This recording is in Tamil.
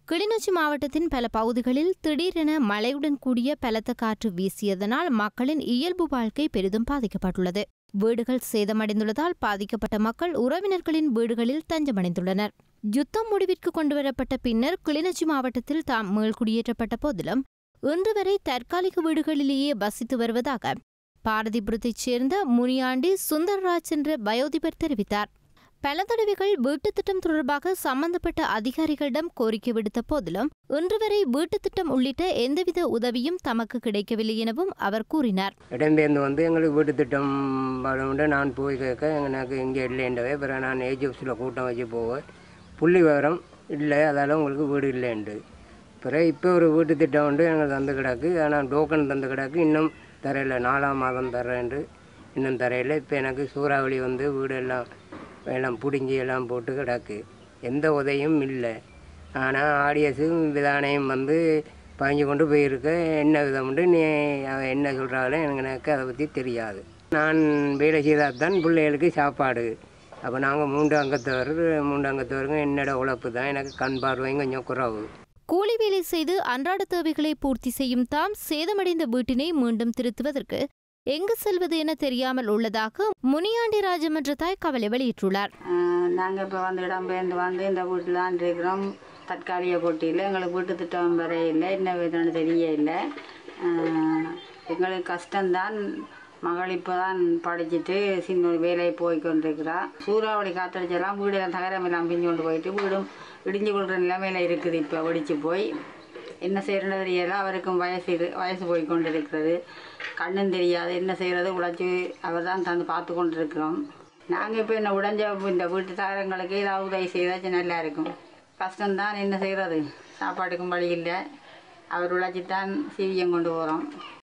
கிளிநொச்சி மாவட்டத்தின் பல பகுதிகளில் திடீரென மழையுடன் கூடிய பலத்த காற்று வீசியதனால் மக்களின் இயல்பு வாழ்க்கை பெரிதும் பாதிக்கப்பட்டுள்ளது வீடுகள் சேதமடைந்துள்ளதால் பாதிக்கப்பட்ட மக்கள் உறவினர்களின் வீடுகளில் தஞ்சமடைந்துள்ளனர் யுத்தம் முடிவிற்கு கொண்டுவரப்பட்ட பின்னர் கிளிநொச்சி மாவட்டத்தில் தாம் மீள்குடியேற்றப்பட்ட போதிலும் இன்று வரை தற்காலிக வீடுகளிலேயே வசித்து வருவதாக பாரதிபுரத்தைச் சேர்ந்த முனியாண்டி சுந்தர்ராஜ் என்ற வயோதிபர் தெரிவித்தார் பல தடவைகள் வீட்டுத் திட்டம் தொடர்பாக சம்பந்தப்பட்ட அதிகாரிகளிடம் கோரிக்கை விடுத்த போதிலும் இன்று வரை வீட்டுத் திட்டம் உள்ளிட்ட எந்தவித உதவியும் தமக்கு கிடைக்கவில்லை எனவும் அவர் கூறினார் இடம்பெயர்ந்து வந்து எங்களுக்கு வீட்டு திட்டம் வரும்னு நான் போய் கேட்க எனக்கு இங்கே இல்லைன்றவே பிறகு நான் ஏஜ் ஆஃபீஸில் கூட்டம் வச்சு போவேன் புள்ளி விவரம் இல்லை அதால் உங்களுக்கு வீடு இல்லைன்ட்டு பிறகு இப்போ ஒரு வீட்டு திட்டம் வந்து எங்களுக்கு தந்து கிடக்கு ஆனால் டோக்கன் தந்து கிடக்கு இன்னும் தரையில் நாலாம் மாதம் தரேன்ட்டு இன்னும் தரையில் இப்போ எனக்கு சூறாவளி வந்து வீடு எல்லாம் எல்லாம் பிடுங்கி எல்லாம் போட்டு கிடக்கு எந்த உதவியும் இல்லை ஆனால் ஆடியஸும் விதானையும் வந்து பாய்ஞ்சு கொண்டு போயிருக்க என்ன விதம்னு நீ அவன் என்ன சொல்கிறாங்களோ எனக்கு எனக்கு அதை பற்றி தெரியாது நான் வேலை செய்தால் தான் பிள்ளைகளுக்கு சாப்பாடு அப்போ நாங்கள் மூன்று அங்கத்தவர் மூன்று அங்கத்தவருங்க என்னோட உழைப்பு தான் எனக்கு கண் பார்வையும் கொஞ்சம் குறவு கூலி வேலை செய்து அன்றாட தேவைகளை பூர்த்தி செய்யும் தாம் சேதமடைந்த வீட்டினை மீண்டும் திருத்துவதற்கு எங்கு செல்வது என தெரியாமல் உள்ளதாக முனியாண்டி ராஜம் என்ற தாய் கவலை வெளியிட்டுள்ளார் நாங்கள் இப்போ வந்து இடம்பெயர்ந்து வந்து இந்த வீட்டில் தான் இருக்கிறோம் தற்காலிக போட்டியில் எங்களுக்கு வீட்டு திட்டம் வர இல்லை என்ன வேணும்னு தெரிய இல்லை ஆஹ் எங்களுக்கு கஷ்டம்தான் மகள் இப்போ தான் படிச்சுட்டு சின்ன ஒரு வேலையை போய் கொண்டிருக்கிறா சூறாவளி காத்தடிச்செல்லாம் வீடெல்லாம் தகரம் எல்லாம் பிஞ்சு கொண்டு போயிட்டு வீடும் இடிஞ்சு கொள்கிற நிலைமையில இருக்குது இப்போ வெடிச்சு போய் என்ன செய்யறது தெரியல அவருக்கும் வயசு இரு வயசு போய் கொண்டு இருக்கிறது கண்ணும் தெரியாது என்ன செய்கிறது உழைச்சி அவர் தான் தந்து பார்த்து கொண்டு இருக்கிறோம் நாங்கள் இப்போ என்ன உடைஞ்ச இந்த வீட்டு தாரங்களுக்கு ஏதாவது உதவி செய்தாச்சும் நல்லா இருக்கும் கஷ்டம்தான் என்ன செய்கிறது சாப்பாட்டுக்கும் வழி இல்லை அவர் உழைச்சி தான் சீவியம் கொண்டு போகிறோம்